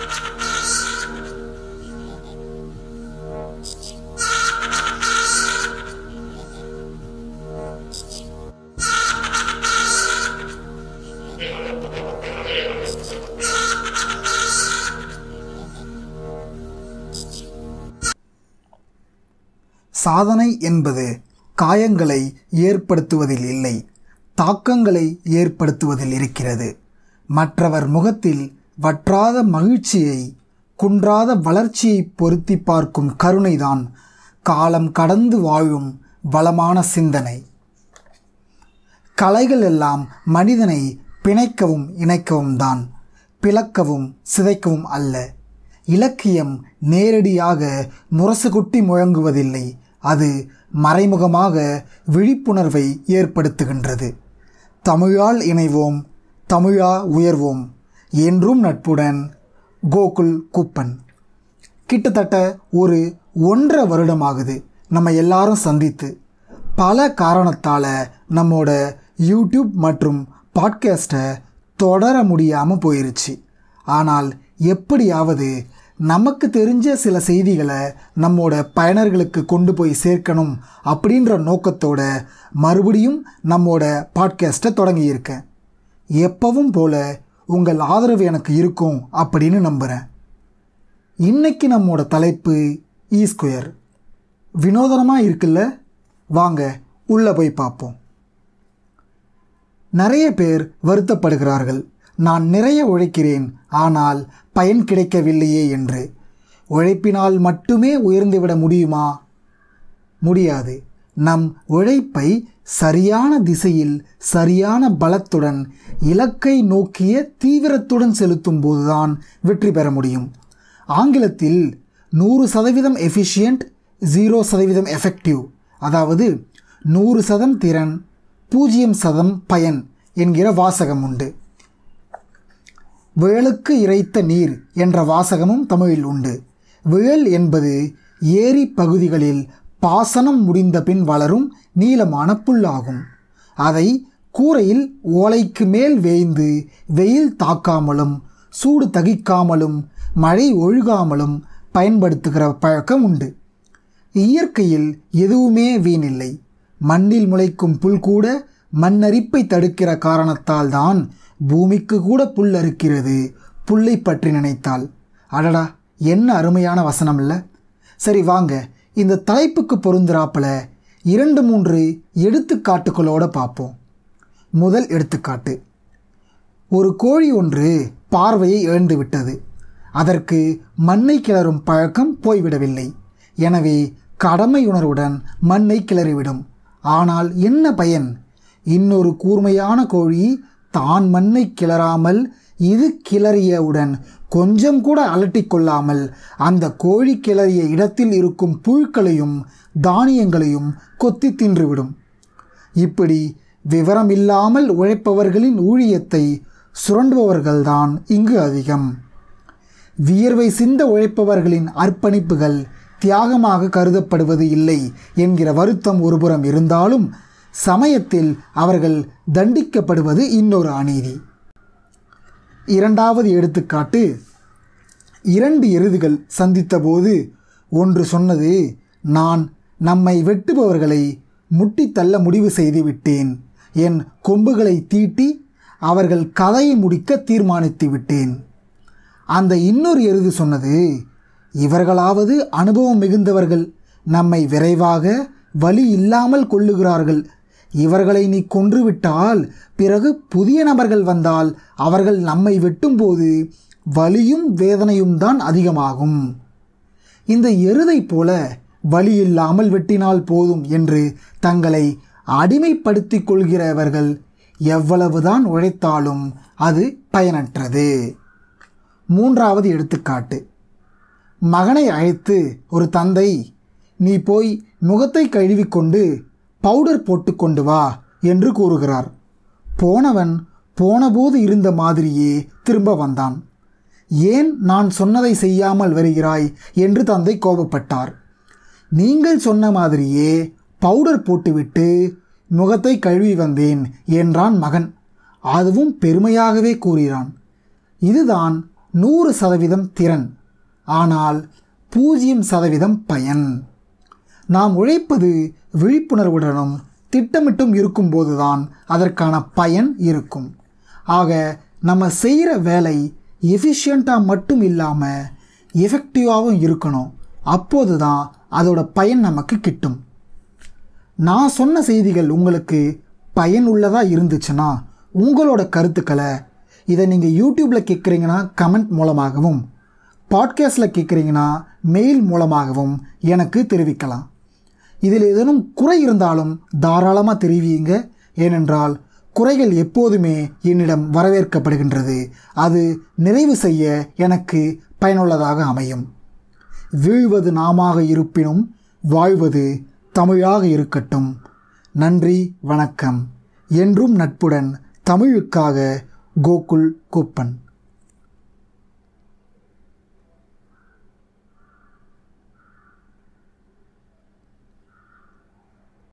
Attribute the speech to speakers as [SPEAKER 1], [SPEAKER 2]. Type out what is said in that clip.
[SPEAKER 1] சாதனை என்பது காயங்களை ஏற்படுத்துவதில் இல்லை தாக்கங்களை ஏற்படுத்துவதில் இருக்கிறது மற்றவர் முகத்தில் வற்றாத மகிழ்ச்சியை குன்றாத வளர்ச்சியை பொருத்தி பார்க்கும் கருணைதான் காலம் கடந்து வாழும் வளமான சிந்தனை கலைகள் எல்லாம் மனிதனை பிணைக்கவும் இணைக்கவும் தான் பிளக்கவும் சிதைக்கவும் அல்ல இலக்கியம் நேரடியாக முரசு கொட்டி முழங்குவதில்லை அது மறைமுகமாக விழிப்புணர்வை ஏற்படுத்துகின்றது தமிழால் இணைவோம் தமிழா உயர்வோம் என்றும் நட்புடன் கோகுல் குப்பன் கிட்டத்தட்ட ஒரு ஒன்றரை வருடமாகுது நம்ம எல்லாரும் சந்தித்து பல காரணத்தால் நம்மோட யூடியூப் மற்றும் பாட்காஸ்ட்டை தொடர முடியாமல் போயிருச்சு ஆனால் எப்படியாவது நமக்கு தெரிஞ்ச சில செய்திகளை நம்மோட பயனர்களுக்கு கொண்டு போய் சேர்க்கணும் அப்படின்ற நோக்கத்தோட மறுபடியும் நம்மோட பாட்காஸ்ட்டை தொடங்கியிருக்கேன் எப்பவும் போல உங்கள் ஆதரவு எனக்கு இருக்கும் அப்படின்னு நம்புகிறேன் இன்னைக்கு நம்மோட தலைப்பு இ ஸ்கொயர் வினோதனமாக இருக்குல்ல வாங்க உள்ளே போய் பார்ப்போம் நிறைய பேர் வருத்தப்படுகிறார்கள் நான் நிறைய உழைக்கிறேன் ஆனால் பயன் கிடைக்கவில்லையே என்று உழைப்பினால் மட்டுமே உயர்ந்துவிட முடியுமா முடியாது நம் உழைப்பை சரியான திசையில் சரியான பலத்துடன் இலக்கை நோக்கிய தீவிரத்துடன் செலுத்தும் போதுதான் வெற்றி பெற முடியும் ஆங்கிலத்தில் நூறு சதவீதம் எஃபிஷியன்ட் ஜீரோ சதவீதம் எஃபெக்டிவ் அதாவது நூறு சதம் திறன் பூஜ்ஜியம் சதம் பயன் என்கிற வாசகம் உண்டு விழலுக்கு இறைத்த நீர் என்ற வாசகமும் தமிழில் உண்டு விழல் என்பது ஏரி பகுதிகளில் பாசனம் முடிந்த பின் வளரும் நீளமான புல்லாகும் அதை கூரையில் ஓலைக்கு மேல் வேய்ந்து வெயில் தாக்காமலும் சூடு தகிக்காமலும் மழை ஒழுகாமலும் பயன்படுத்துகிற பழக்கம் உண்டு இயற்கையில் எதுவுமே வீணில்லை மண்ணில் முளைக்கும் புல் கூட மண்ணரிப்பை தடுக்கிற காரணத்தால் தான் பூமிக்கு கூட புல் அறுக்கிறது புல்லை பற்றி நினைத்தால் அடடா என்ன அருமையான வசனம் இல்லை சரி வாங்க இந்த தலைப்புக்கு பொருந்துறாப்புல இரண்டு மூன்று எடுத்துக்காட்டுகளோட பார்ப்போம் முதல் எடுத்துக்காட்டு ஒரு கோழி ஒன்று பார்வையை இழந்து விட்டது அதற்கு மண்ணை கிளறும் பழக்கம் போய்விடவில்லை எனவே கடமை உணர்வுடன் மண்ணை கிளறிவிடும் ஆனால் என்ன பயன் இன்னொரு கூர்மையான கோழி தான் மண்ணை கிளறாமல் இது கிளறியவுடன் கொஞ்சம் கூட அலட்டிக் கொள்ளாமல் அந்த கோழி கிளறிய இடத்தில் இருக்கும் புழுக்களையும் தானியங்களையும் கொத்தி தின்றுவிடும் இப்படி விவரமில்லாமல் உழைப்பவர்களின் ஊழியத்தை சுரண்டுபவர்கள்தான் இங்கு அதிகம் வியர்வை சிந்த உழைப்பவர்களின் அர்ப்பணிப்புகள் தியாகமாக கருதப்படுவது இல்லை என்கிற வருத்தம் ஒருபுறம் இருந்தாலும் சமயத்தில் அவர்கள் தண்டிக்கப்படுவது இன்னொரு அநீதி இரண்டாவது எடுத்துக்காட்டு இரண்டு எருதுகள் சந்தித்தபோது ஒன்று சொன்னது நான் நம்மை வெட்டுபவர்களை முட்டி தள்ள முடிவு செய்து விட்டேன் என் கொம்புகளை தீட்டி அவர்கள் கதையை முடிக்க தீர்மானித்து விட்டேன் அந்த இன்னொரு எருது சொன்னது இவர்களாவது அனுபவம் மிகுந்தவர்கள் நம்மை விரைவாக வலி இல்லாமல் கொள்ளுகிறார்கள் இவர்களை நீ கொன்றுவிட்டால் பிறகு புதிய நபர்கள் வந்தால் அவர்கள் நம்மை வெட்டும்போது வலியும் வேதனையும் தான் அதிகமாகும் இந்த எருதை போல வலி இல்லாமல் வெட்டினால் போதும் என்று தங்களை அடிமைப்படுத்திக் கொள்கிறவர்கள் எவ்வளவுதான் உழைத்தாலும் அது பயனற்றது மூன்றாவது எடுத்துக்காட்டு மகனை அழைத்து ஒரு தந்தை நீ போய் முகத்தை கழுவிக்கொண்டு பவுடர் போட்டுக்கொண்டு வா என்று கூறுகிறார் போனவன் போனபோது இருந்த மாதிரியே திரும்ப வந்தான் ஏன் நான் சொன்னதை செய்யாமல் வருகிறாய் என்று தந்தை கோபப்பட்டார் நீங்கள் சொன்ன மாதிரியே பவுடர் போட்டுவிட்டு முகத்தை கழுவி வந்தேன் என்றான் மகன் அதுவும் பெருமையாகவே கூறினான் இதுதான் நூறு சதவீதம் திறன் ஆனால் பூஜ்ஜியம் சதவீதம் பயன் நாம் உழைப்பது விழிப்புணர்வுடனும் திட்டமிட்டும் இருக்கும்போதுதான் அதற்கான பயன் இருக்கும் ஆக நம்ம செய்கிற வேலை எஃபிஷியண்ட்டாக மட்டும் இல்லாமல் எஃபெக்டிவாகவும் இருக்கணும் அப்போது தான் அதோட பயன் நமக்கு கிட்டும் நான் சொன்ன செய்திகள் உங்களுக்கு பயனுள்ளதாக இருந்துச்சுன்னா உங்களோட கருத்துக்களை இதை நீங்கள் யூடியூப்பில் கேட்குறீங்கன்னா கமெண்ட் மூலமாகவும் பாட்காஸ்டில் கேட்குறீங்கன்னா மெயில் மூலமாகவும் எனக்கு தெரிவிக்கலாம் இதில் ஏதேனும் குறை இருந்தாலும் தாராளமாக தெரிவியுங்க ஏனென்றால் குறைகள் எப்போதுமே என்னிடம் வரவேற்கப்படுகின்றது அது நிறைவு செய்ய எனக்கு பயனுள்ளதாக அமையும் வீழ்வது நாமாக இருப்பினும் வாழ்வது தமிழாக இருக்கட்டும் நன்றி வணக்கம் என்றும் நட்புடன் தமிழுக்காக கோகுல் கூப்பன்